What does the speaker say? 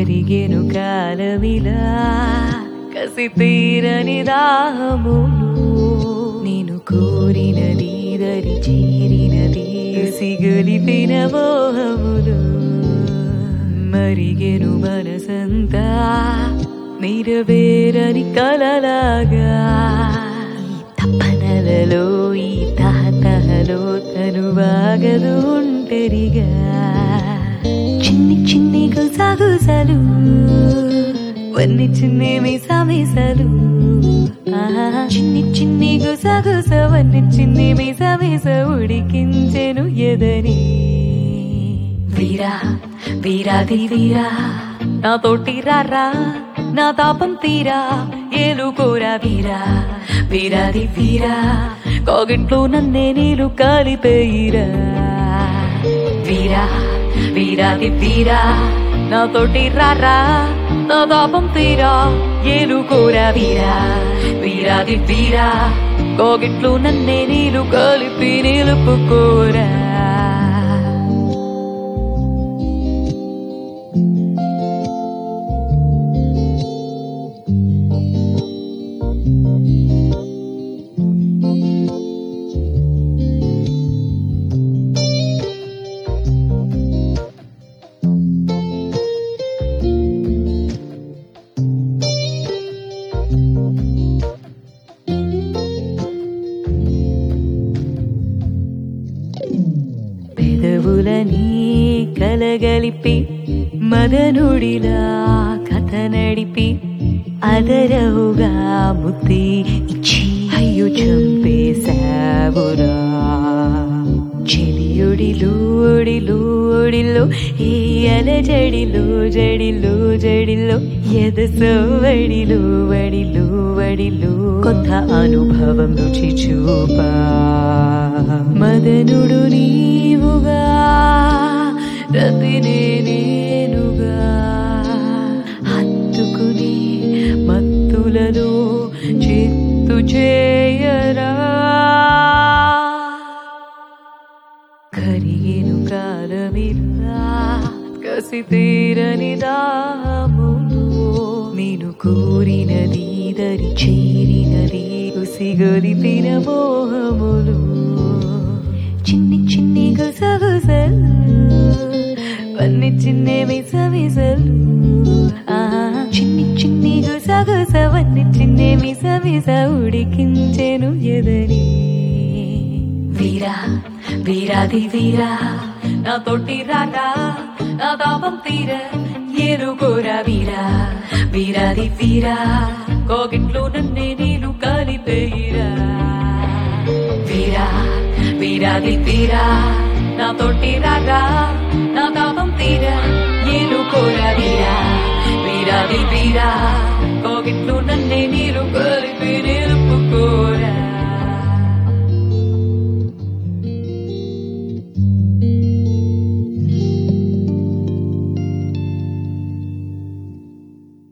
కరిగెను కాలమిలా కసి తీరని దాహములు నేను కోరినది దరి చేరినది సిగలిపిన మోహములు మరిగెను మనసంతా నిరవేరని కలలాగా ఈ తపనలలో ఈ తహతహలో తను వాగదు ఒంటరిగా చిన్ని చిన్ని గుసగుసలు వన్ని చిన్ని మిసమిసలు ఆహా, చిన్ని చిన్ని గుసగుస వన్ని చిన్ని మిసమిస ఉడికించెను ఎదని వీరా వీరాది వీరా నాతోటి రారా నా తాపం తీరా ఏలుకోరా వీరా వీరాది వీరా కోగిట్లో నన్నే నీళ్ళు కాలిపోయిరా వీరా వీరాది వీరా నాతోటి రారా నా తాపం తీరా ఏలుకోరా వీరా వీరాది వీరా కోగిట్లో నన్నే నీళ్ళు కలిపి నిలుపుకోరా పెదవులని కలగలిపి మదనుడిలా కథ నడిపి అదరవుగా ముత్తి ఇచ్చి అయ్యు చంపేశావురా చెడియుడిలో ఒడిలో ఒడిలో ఈ అలజడిలో జడిలో జడిలో ఎదసో వడిలో వడిలో వడిలో కొత్త అనుభవం రుచి చూపా మదనుడు నీవుగా రతినే నేనుగా హత్తుకుని మత్తులలో చిత్తు చేయరా కరిగేను కాలమిలా కసి తీరని దాములు నేను కోరినది దరి చేరినది ఉసిగొలిపిన మోహములు చిన్ని చిన్ని గుసగుసలు వన్ని చిన్ని మిసమిసలు ఆ చిన్ని చిన్ని గుసగుస వన్ని చిన్ని మిసమిస ఉడికించెను ఎదరి వీరా వీరాది వీరా నా తోటి రారా నా తాపం తీర ఏలుకోరా వీరా వీరాది వీరా కోగిట్లో నన్నే నీళ్ళు కాలిపోయిరా వీరా వీరాది వీరా నా తోటి రారా నా తాపం తీర ఏలుకోరా వీరా వీరాది వీరా కోగిట్లో నన్నే నీళ్ళు కాలిపోయిరా